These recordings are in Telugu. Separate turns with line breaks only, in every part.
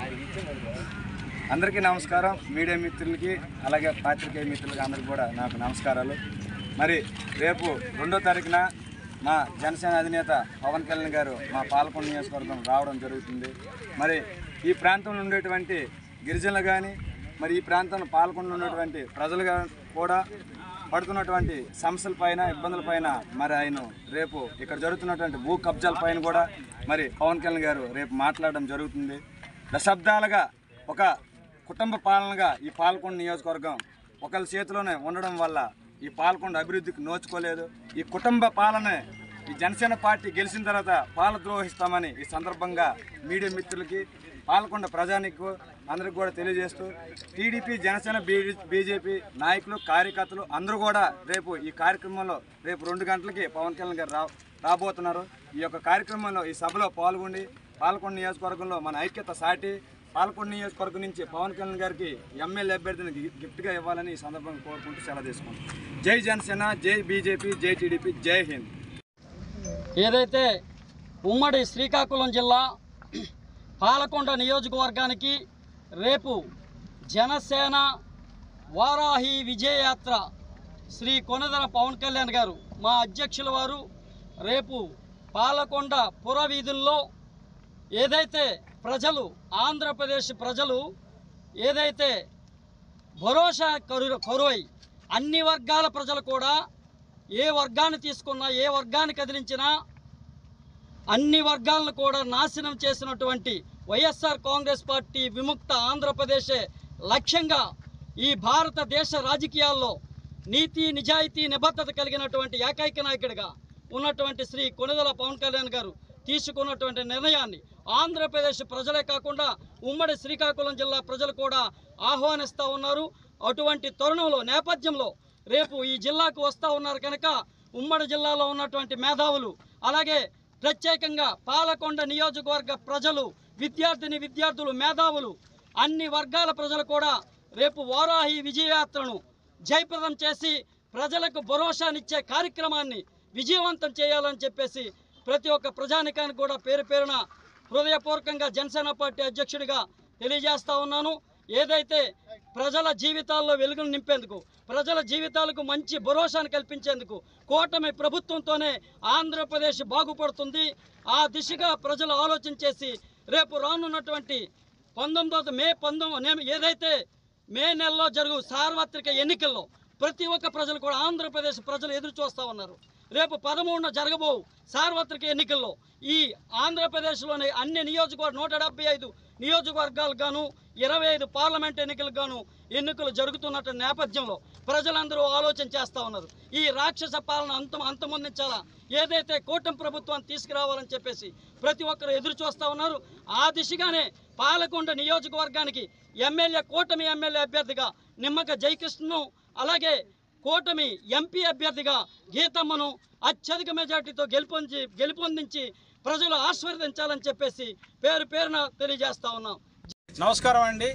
అందరికీ నమస్కారం మీడియా మిత్రులకి అలాగే పాత్రికేయ మిత్రులకి అందరికీ కూడా నాకు నమస్కారాలు మరి రేపు రెండో తారీఖున మా జనసేన అధినేత పవన్ కళ్యాణ్ గారు మా పాలకొండ నియోజకవర్గం రావడం జరుగుతుంది మరి ఈ ప్రాంతంలో ఉండేటువంటి గిరిజనులు కానీ మరి ఈ ప్రాంతంలో పాల్గొండ ఉన్నటువంటి ప్రజలు గా- కూడా పడుతున్నటువంటి సమస్యల పైన ఇబ్బందుల పైన మరి ఆయన రేపు ఇక్కడ జరుగుతున్నటువంటి భూ కబ్జాల పైన కూడా మరి పవన్ కళ్యాణ్ గారు రేపు మాట్లాడడం జరుగుతుంది దశాబ్దాలుగా ఒక కుటుంబ పాలనగా ఈ పాలకొండ నియోజకవర్గం ఒకరి చేతిలోనే ఉండడం వల్ల ఈ పాలకొండ అభివృద్ధికి నోచుకోలేదు ఈ కుటుంబ పాలన ఈ జనసేన పార్టీ గెలిచిన తర్వాత పాలద్రోహిస్తామని ఈ సందర్భంగా మీడియా మిత్రులకి పాలకొండ ప్రజానికి అందరికి కూడా తెలియజేస్తూ టీడీపీ జనసేన బీజేపీ నాయకులు కార్యకర్తలు అందరూ కూడా రేపు ఈ కార్యక్రమంలో రేపు రెండు గంటలకి పవన్ కళ్యాణ్ గారు రా రాబోతున్నారు ఈ యొక్క కార్యక్రమంలో ఈ సభలో పాల్గొండి పాలకొండ నియోజకవర్గంలో మన ఐక్యత సాటి పాలకొండ నియోజకవర్గం నుంచి పవన్ కళ్యాణ్ గారికి ఎమ్మెల్యే అభ్యర్థిని గి- గిఫ్ట్గా ఇవ్వాలని ఈ సందర్భంగా కోరుకుంటూ సెలవు తీసుకుంటాం జై జనసేన జై బీజేపీ జై టీడీపీ జై హింద్
ఏదైతే ఉమ్మడి శ్రీకాకుళం జిల్లా పాలకొండ నియోజకవర్గానికి రేపు జనసేన వారాహి విజయయాత్ర శ్రీ కొనదర పవన్ కళ్యాణ్ గారు మా అధ్యక్షుల వారు రేపు పాలకొండ పుర వీధుల్లో ఏదైతే ప్రజలు ఆంధ్రప్రదేశ్ ప్రజలు ఏదైతే భరోసా కరు కరువై అన్ని వర్గాల ప్రజలు కూడా ఏ వర్గాన్ని తీసుకున్నా ఏ వర్గాన్ని కదిలించినా అన్ని వర్గాలను కూడా నాశనం చేసినటువంటి వైఎస్ఆర్ కాంగ్రెస్ పార్టీ విముక్త ఆంధ్రప్రదేశే లక్ష్యంగా ఈ భారతదేశ రాజకీయాల్లో నీతి నిజాయితీ నిబద్ధత కలిగినటువంటి ఏకైక నాయకుడిగా ఉన్నటువంటి శ్రీ కొనిదల పవన్ కళ్యాణ్ గారు తీసుకున్నటువంటి నిర్ణయాన్ని ఆంధ్రప్రదేశ్ ప్రజలే కాకుండా ఉమ్మడి శ్రీకాకుళం జిల్లా ప్రజలు కూడా ఆహ్వానిస్తూ ఉన్నారు అటువంటి తరుణంలో నేపథ్యంలో రేపు ఈ జిల్లాకు వస్తూ ఉన్నారు కనుక ఉమ్మడి జిల్లాలో ఉన్నటువంటి మేధావులు అలాగే ప్రత్యేకంగా పాలకొండ నియోజకవర్గ ప్రజలు విద్యార్థిని విద్యార్థులు మేధావులు అన్ని వర్గాల ప్రజలు కూడా రేపు వారాహి విజయయాత్రను జయప్రదం చేసి ప్రజలకు భరోసానిచ్చే కార్యక్రమాన్ని విజయవంతం చేయాలని చెప్పేసి ప్రతి ఒక్క ప్రజానికానికి కూడా పేరు పేరున హృదయపూర్వకంగా జనసేన పార్టీ అధ్యక్షుడిగా తెలియజేస్తా ఉన్నాను ఏదైతే ప్రజల జీవితాల్లో వెలుగును నింపేందుకు ప్రజల జీవితాలకు మంచి భరోసాను కల్పించేందుకు కూటమి ప్రభుత్వంతోనే ఆంధ్రప్రదేశ్ బాగుపడుతుంది ఆ దిశగా ప్రజలు ఆలోచన చేసి రేపు రానున్నటువంటి పంతొమ్మిదో మే పంతొమ్మిది ఏదైతే మే నెలలో జరుగు సార్వత్రిక ఎన్నికల్లో ప్రతి ఒక్క ప్రజలు కూడా ఆంధ్రప్రదేశ్ ప్రజలు ఎదురు చూస్తూ ఉన్నారు రేపు పదమూడున జరగబో సార్వత్రిక ఎన్నికల్లో ఈ ఆంధ్రప్రదేశ్లోని అన్ని నియోజకవర్గ నూట డెబ్బై ఐదు నియోజకవర్గాలకు గాను ఇరవై ఐదు పార్లమెంట్ ఎన్నికలకు గాను ఎన్నికలు జరుగుతున్నట్టు నేపథ్యంలో ప్రజలందరూ ఆలోచన చేస్తూ ఉన్నారు ఈ రాక్షస పాలన అంతం అంతమొందించాలా ఏదైతే కూటమి ప్రభుత్వాన్ని తీసుకురావాలని చెప్పేసి ప్రతి ఒక్కరు ఎదురు చూస్తూ ఉన్నారు ఆ దిశగానే పాలకొండ నియోజకవర్గానికి ఎమ్మెల్యే కూటమి ఎమ్మెల్యే అభ్యర్థిగా నిమ్మక జయకృష్ణను అలాగే కూటమి ఎంపీ అభ్యర్థిగా గీతమ్మను అత్యధిక మెజార్టీతో గెలుపొంది గెలుపొందించి ప్రజలు ఆశీర్వదించాలని చెప్పేసి పేరు పేరున తెలియజేస్తా ఉన్నాం
నమస్కారం అండి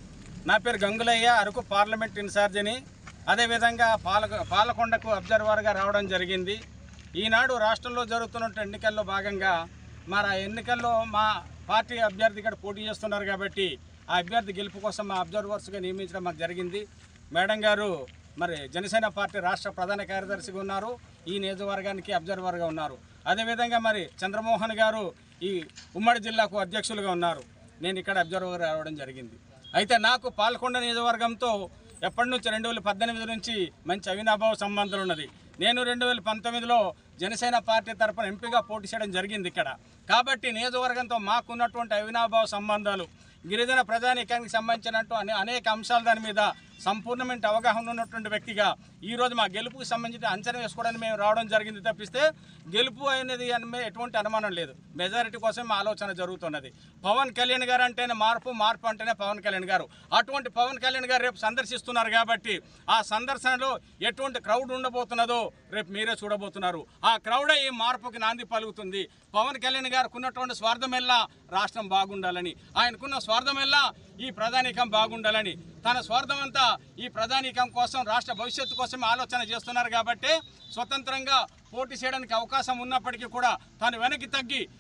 నా పేరు గంగులయ్య అరకు పార్లమెంట్ ఇన్ఛార్జిని అదేవిధంగా పాలక పాలకొండకు అబ్జర్వర్గా రావడం జరిగింది ఈనాడు రాష్ట్రంలో జరుగుతున్న ఎన్నికల్లో భాగంగా మరి ఆ ఎన్నికల్లో మా పార్టీ అభ్యర్థి ఇక్కడ పోటీ చేస్తున్నారు కాబట్టి ఆ అభ్యర్థి గెలుపు కోసం మా అబ్జర్వర్స్గా నియమించడం మాకు జరిగింది మేడం గారు మరి జనసేన పార్టీ రాష్ట్ర ప్రధాన కార్యదర్శిగా ఉన్నారు ఈ నియోజకవర్గానికి అబ్జర్వర్గా ఉన్నారు అదేవిధంగా మరి చంద్రమోహన్ గారు ఈ ఉమ్మడి జిల్లాకు అధ్యక్షులుగా ఉన్నారు నేను ఇక్కడ అబ్జర్వర్ రావడం జరిగింది అయితే నాకు పాల్కొండ నియోజకవర్గంతో ఎప్పటి నుంచి రెండు వేల పద్దెనిమిది నుంచి మంచి అవినాభావ సంబంధం ఉన్నది నేను రెండు వేల పంతొమ్మిదిలో జనసేన పార్టీ తరపున ఎంపీగా పోటీ చేయడం జరిగింది ఇక్కడ కాబట్టి నియోజకవర్గంతో మాకున్నటువంటి అవినాభావ సంబంధాలు గిరిజన ప్రజానీకానికి సంబంధించినట్టు అనే అనేక అంశాల దాని మీద సంపూర్ణమైన అవగాహన ఉన్నటువంటి వ్యక్తిగా ఈరోజు మా గెలుపుకి సంబంధించి అంచనా వేసుకోవడానికి మేము రావడం జరిగింది తప్పిస్తే గెలుపు అనేది అని మీద ఎటువంటి అనుమానం లేదు మెజారిటీ కోసం మా ఆలోచన జరుగుతున్నది పవన్ కళ్యాణ్ గారు అంటేనే మార్పు మార్పు అంటేనే పవన్ కళ్యాణ్ గారు అటువంటి పవన్ కళ్యాణ్ గారు రేపు సందర్శిస్తున్నారు కాబట్టి ఆ సందర్శనలో ఎటువంటి క్రౌడ్ ఉండబోతున్నదో రేపు మీరే చూడబోతున్నారు ఆ క్రౌడే ఈ మార్పుకి నాంది పలుకుతుంది పవన్ కళ్యాణ్ గారికి ఉన్నటువంటి స్వార్థమెల్లా రాష్ట్రం బాగుండాలని ఆయనకున్న స్వార్థమెల్లా ఈ ప్రధానికం బాగుండాలని తన స్వార్థం అంతా ఈ ప్రధానికం కోసం రాష్ట్ర భవిష్యత్తు కోసం ఆలోచన చేస్తున్నారు కాబట్టి స్వతంత్రంగా పోటీ చేయడానికి అవకాశం ఉన్నప్పటికీ కూడా తాను వెనక్కి తగ్గి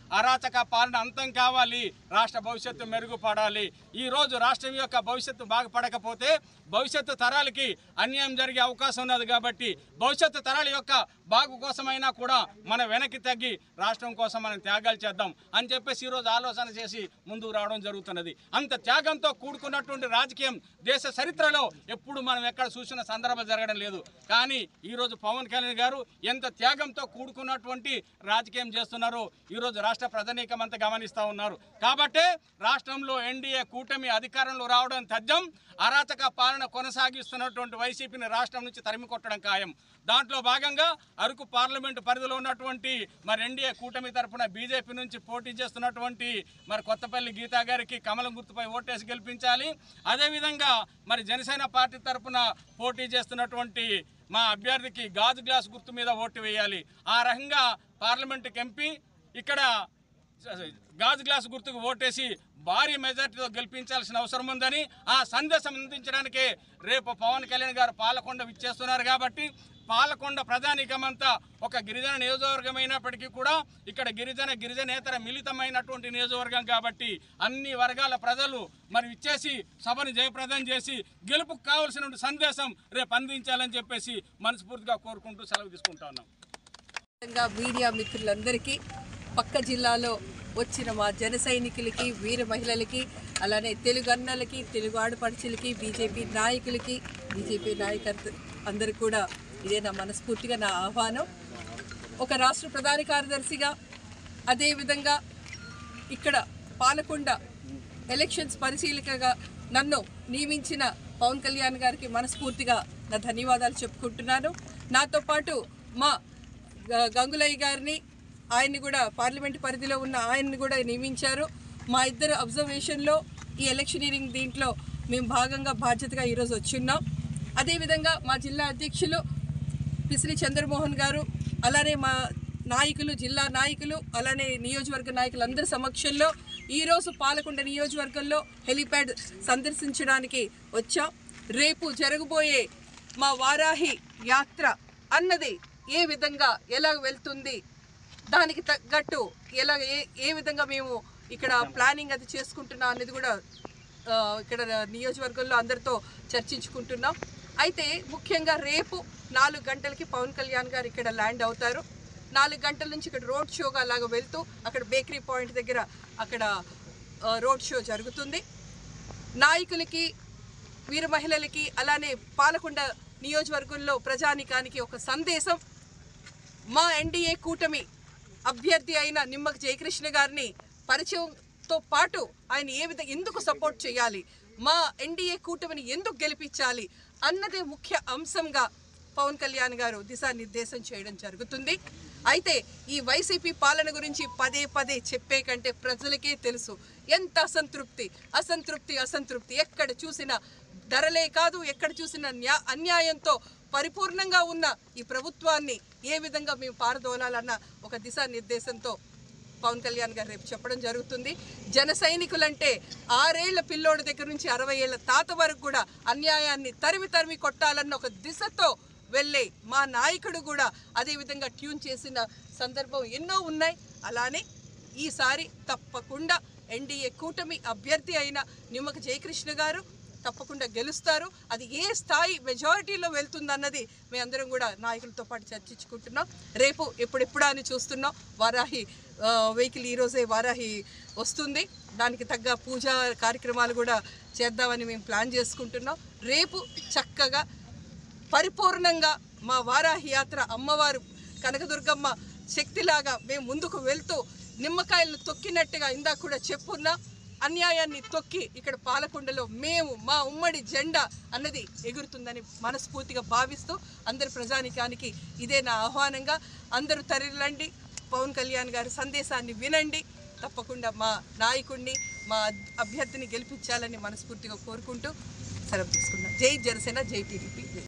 అరాచక పాలన అంతం కావాలి రాష్ట్ర భవిష్యత్తు మెరుగుపడాలి ఈ రోజు రాష్ట్రం యొక్క భవిష్యత్తు బాగుపడకపోతే భవిష్యత్తు తరాలకి అన్యాయం జరిగే అవకాశం ఉన్నది కాబట్టి భవిష్యత్తు తరాల యొక్క బాగు కోసమైనా కూడా మనం వెనక్కి తగ్గి రాష్ట్రం కోసం మనం త్యాగాలు చేద్దాం అని చెప్పేసి ఈరోజు ఆలోచన చేసి ముందుకు రావడం జరుగుతున్నది అంత త్యాగంతో కూడుకున్నటువంటి రాజకీయం దేశ చరిత్రలో ఎప్పుడు మనం ఎక్కడ చూసిన సందర్భం జరగడం లేదు కానీ ఈరోజు పవన్ కళ్యాణ్ గారు ఎంత త్యాగంతో కూడుకున్నటువంటి రాజకీయం చేస్తున్నారో ఈరోజు రాష్ట్ర ప్రజనీకం అంతా గమనిస్తూ ఉన్నారు కాబట్టే రాష్ట్రంలో ఎన్డీఏ కూటమి అధికారంలో రావడం తథ్యం అరాచక పాలన కొనసాగిస్తున్నటువంటి వైసీపీని రాష్ట్రం నుంచి తరిమి కొట్టడం ఖాయం దాంట్లో భాగంగా అరకు పార్లమెంటు పరిధిలో ఉన్నటువంటి మరి ఎన్డీఏ కూటమి తరఫున బీజేపీ నుంచి పోటీ చేస్తున్నటువంటి మరి కొత్తపల్లి గీతా గారికి కమలం గుర్తుపై ఓటేసి గెలిపించాలి అదేవిధంగా మరి జనసేన పార్టీ తరఫున పోటీ చేస్తున్నటువంటి మా అభ్యర్థికి గాజు గ్లాస్ గుర్తు మీద ఓటు వేయాలి ఆ రకంగా పార్లమెంటుకి ఎంపీ ఇక్కడ గాజు గ్లాస్ గుర్తుకు ఓటేసి భారీ మెజార్టీతో గెలిపించాల్సిన అవసరం ఉందని ఆ సందేశం అందించడానికే రేపు పవన్ కళ్యాణ్ గారు పాలకొండ విచ్చేస్తున్నారు కాబట్టి పాలకొండ ప్రజానీకమంతా ఒక గిరిజన నియోజకవర్గం అయినప్పటికీ కూడా ఇక్కడ గిరిజన గిరిజనేతర మిళితమైనటువంటి నియోజకవర్గం కాబట్టి అన్ని వర్గాల ప్రజలు మరి ఇచ్చేసి సభను జయప్రదం చేసి గెలుపుకు కావలసిన సందేశం రేపు అందించాలని చెప్పేసి మనస్ఫూర్తిగా కోరుకుంటూ సెలవు తీసుకుంటా ఉన్నాం
విధంగా మీడియా మిత్రులందరికీ పక్క జిల్లాలో వచ్చిన మా జన సైనికులకి వీర మహిళలకి అలానే తెలుగు అన్నలకి తెలుగు ఆడపడుచులకి బీజేపీ నాయకులకి బీజేపీ నాయకత్వ అందరికి కూడా ఇదే నా మనస్ఫూర్తిగా నా ఆహ్వానం ఒక రాష్ట్ర ప్రధాన కార్యదర్శిగా అదేవిధంగా ఇక్కడ పాలకొండ ఎలక్షన్స్ పరిశీలకగా నన్ను నియమించిన పవన్ కళ్యాణ్ గారికి మనస్ఫూర్తిగా నా ధన్యవాదాలు చెప్పుకుంటున్నాను నాతో పాటు మా గ- గంగులయ్య గారిని ఆయన్ని కూడా పార్లమెంట్ పరిధిలో ఉన్న ఆయన్ని కూడా నియమించారు మా ఇద్దరు అబ్జర్వేషన్లో ఈ ఎలక్షనీరింగ్ దీంట్లో మేము భాగంగా బాధ్యతగా ఈరోజు వచ్చున్నాం అదేవిధంగా మా జిల్లా అధ్యక్షులు పిసిరి చంద్రమోహన్ గారు అలానే మా నాయకులు జిల్లా నాయకులు అలానే నియోజకవర్గ నాయకులు అందరి సమక్షంలో ఈరోజు పాలకొండ నియోజకవర్గంలో హెలిప్యాడ్ సందర్శించడానికి వచ్చాం రేపు జరగబోయే మా వారాహి యాత్ర అన్నది ఏ విధంగా ఎలా వెళ్తుంది దానికి తగ్గట్టు ఎలా ఏ ఏ విధంగా మేము ఇక్కడ ప్లానింగ్ అది చేసుకుంటున్నాం అనేది కూడా ఆ, ఇక్కడ నియోజకవర్గంలో అందరితో చర్చించుకుంటున్నాం అయితే ముఖ్యంగా రేపు నాలుగు గంటలకి పవన్ కళ్యాణ్ గారు ఇక్కడ ల్యాండ్ అవుతారు నాలుగు గంటల నుంచి ఇక్కడ రోడ్ షోగా అలాగ వెళ్తూ అక్కడ బేకరీ పాయింట్ దగ్గర అక్కడ ఆ, రోడ్ షో జరుగుతుంది నాయకులకి వీర మహిళలకి అలానే పాలకొండ నియోజకవర్గంలో ప్రజానికానికి ఒక సందేశం మా ఎన్డీఏ కూటమి అభ్యర్థి అయిన నిమ్మక జయకృష్ణ గారిని పరిచయంతో పాటు ఆయన ఏ విధంగా ఎందుకు సపోర్ట్ చేయాలి మా ఎన్డీఏ కూటమిని ఎందుకు గెలిపించాలి అన్నదే ముఖ్య అంశంగా పవన్ కళ్యాణ్ గారు దిశానిర్దేశం చేయడం జరుగుతుంది అయితే ఈ వైసీపీ పాలన గురించి పదే పదే చెప్పే కంటే ప్రజలకే తెలుసు ఎంత అసంతృప్తి అసంతృప్తి అసంతృప్తి ఎక్కడ చూసినా ధరలే కాదు ఎక్కడ చూసిన న్యా అన్యాయంతో పరిపూర్ణంగా ఉన్న ఈ ప్రభుత్వాన్ని ఏ విధంగా మేము పారదోలాలన్న ఒక దిశానిర్దేశంతో పవన్ కళ్యాణ్ గారు రేపు చెప్పడం జరుగుతుంది జన సైనికులంటే ఆరేళ్ల పిల్లోడి దగ్గర నుంచి అరవై ఏళ్ల తాత వరకు కూడా అన్యాయాన్ని తరిమి తరిమి కొట్టాలన్న ఒక దిశతో వెళ్ళే మా నాయకుడు కూడా అదే విధంగా ట్యూన్ చేసిన సందర్భం ఎన్నో ఉన్నాయి అలానే ఈసారి తప్పకుండా ఎన్డీఏ కూటమి అభ్యర్థి అయిన నిమ్మక జయకృష్ణ గారు తప్పకుండా గెలుస్తారు అది ఏ స్థాయి మెజారిటీలో వెళ్తుందన్నది మేమందరం కూడా నాయకులతో పాటు చర్చించుకుంటున్నాం రేపు ఎప్పుడెప్పుడా అని చూస్తున్నాం వారాహి వెహికల్ ఈరోజే వారాహి వస్తుంది దానికి తగ్గ పూజా కార్యక్రమాలు కూడా చేద్దామని మేము ప్లాన్ చేసుకుంటున్నాం రేపు చక్కగా పరిపూర్ణంగా మా వారాహి యాత్ర అమ్మవారు కనకదుర్గమ్మ శక్తిలాగా మేము ముందుకు వెళ్తూ నిమ్మకాయలను తొక్కినట్టుగా ఇందాక కూడా చెప్పున్నా అన్యాయాన్ని తొక్కి ఇక్కడ పాలకొండలో మేము మా ఉమ్మడి జెండా అన్నది ఎగురుతుందని మనస్ఫూర్తిగా భావిస్తూ అందరి ప్రజానికానికి ఇదే నా ఆహ్వానంగా అందరూ తరలిరండి పవన్ కళ్యాణ్ గారి సందేశాన్ని వినండి తప్పకుండా మా నాయకుడిని మా అభ్యర్థిని గెలిపించాలని మనస్ఫూర్తిగా కోరుకుంటూ సెలవు తీసుకున్నాం జై జనసేన జై టీడీపీ